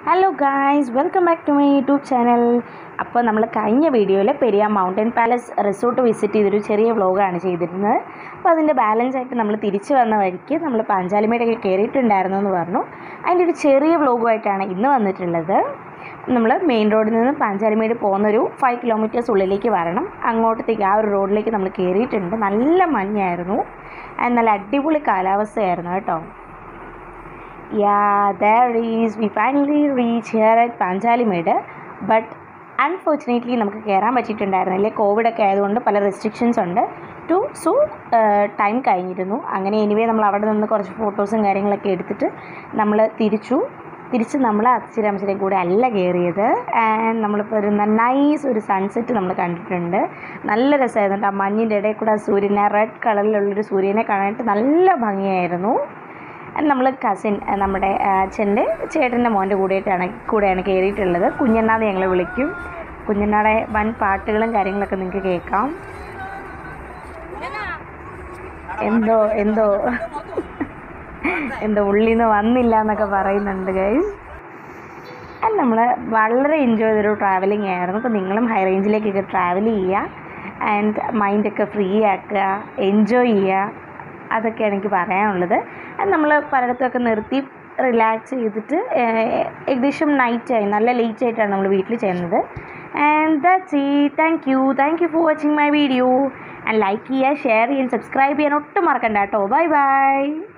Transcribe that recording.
Hello guys welcome back to my YouTube channel അപ്പോൾ നമ്മൾ കഴിഞ്ഞ വീഡിയോയിൽ Periya mountain palace resort visit ചെയ്തൊരു ചെറിയ വ്ളോഗാണ് ചെയ്തിരുന്നത് അപ്പോൾ അതിൻ്റെ ബാലൻസ് ആയിട്ട് നമ്മൾ തിരിച്ചു വന്ന വഴിക്ക് നമ്മൾ പാഞ്ചാലിമേടൊക്കെ കയറിയിട്ടുണ്ടായിരുന്നു എന്ന് പറഞ്ഞു അതിൻ്റെ ഒരു ചെറിയ വ്ളോഗുമായിട്ടാണ് ഇന്ന് വന്നിട്ടുള്ളത് നമ്മൾ മെയിൻ റോഡിൽ നിന്ന് പാഞ്ചാലിമേട് പോകുന്നൊരു ഫൈവ് കിലോമീറ്റേഴ്സ് ഉള്ളിലേക്ക് വരണം അങ്ങോട്ടത്തേക്ക് ആ ഒരു റോഡിലേക്ക് നമ്മൾ കയറിയിട്ടുണ്ട് നല്ല മഞ്ഞായിരുന്നു and നല്ല അടിപൊളി കാലാവസ്ഥയായിരുന്നു കേട്ടോ Yeah, there is. We finally reach here at Panchalimedu but unfortunately നമുക്ക് കയറാൻ പറ്റിയിട്ടുണ്ടായിരുന്നില്ല കോവിഡൊക്കെ ആയതുകൊണ്ട് പല റെസ്ട്രിക്ഷൻസ് ഉണ്ട് ടു സോ ടൈം കഴിഞ്ഞിരുന്നു അങ്ങനെ എനിവേ നമ്മൾ അവിടെ നിന്ന് കുറച്ച് ഫോട്ടോസും കാര്യങ്ങളൊക്കെ എടുത്തിട്ട് നമ്മൾ തിരിച്ചു തിരിച്ച് നമ്മൾ അച്ചിരംശരെ കൂടെ അല്ല കയറിയത് ആൻഡ് നമ്മളിപ്പോൾ ഒരു നൈസ് ഒരു സൺസെറ്റ് നമ്മൾ കണ്ടിട്ടുണ്ട് നല്ല രസമായിരുന്നു കേട്ടോ ആ മഞ്ഞിൻ്റെ ഇടയിൽ കൂടെ ആ സൂര്യനെ റെഡ് കളറിലുള്ളൊരു സൂര്യനെ കാണാനായിട്ട് നല്ല ഭംഗിയായിരുന്നു നമ്മൾ കസിൻ നമ്മുടെ അച്ഛൻ്റെ ചേട്ടൻ്റെ മോൻ്റെ കൂടെയായിട്ടാണ് കൂടെയാണ് കയറിയിട്ടുള്ളത് കുഞ്ഞണ്ണാന്ന് ഞങ്ങൾ വിളിക്കും കുഞ്ഞണ്ണാടെ വൻ പാട്ടുകളും കാര്യങ്ങളൊക്കെ നിങ്ങൾക്ക് കേൾക്കാം എന്തോ എന്തോ എന്തോ ഉള്ളിൽ നിന്ന് വന്നില്ല എന്നൊക്കെ പറയുന്നുണ്ട് ഗൈസ് ആൻഡ് നമ്മൾ വളരെ എൻജോയ് ചെയ്തൊരു ട്രാവലിംഗ് ആയിരുന്നു അപ്പോൾ നിങ്ങളും ഹൈ റേഞ്ചിലേക്കൊക്കെ ട്രാവൽ ചെയ്യുക ആൻഡ് മൈൻഡൊക്കെ ഫ്രീ ആക്കുക എൻജോയ് ചെയ്യുക അതൊക്കെയാണ് എനിക്ക് പറയാനുള്ളത് ആൻഡ് നമ്മൾ പലയിടത്തൊക്കെ നിർത്തി റിലാക്സ് ചെയ്തിട്ട് ഏകദേശം നൈറ്റായി നല്ല ലേറ്റ് ആയിട്ടാണ് നമ്മൾ വീട്ടിൽ ചെയ്യുന്നത് ആൻഡ് ദാറ്റ്സ് ഈ thank you thank you for watching my video and like ചെയ്യുക ഷെയർ ചെയ്യാൻ സബ്സ്ക്രൈബ് ചെയ്യാൻ ഒട്ടും മറക്കണ്ട കേട്ടോ ബൈ ബൈ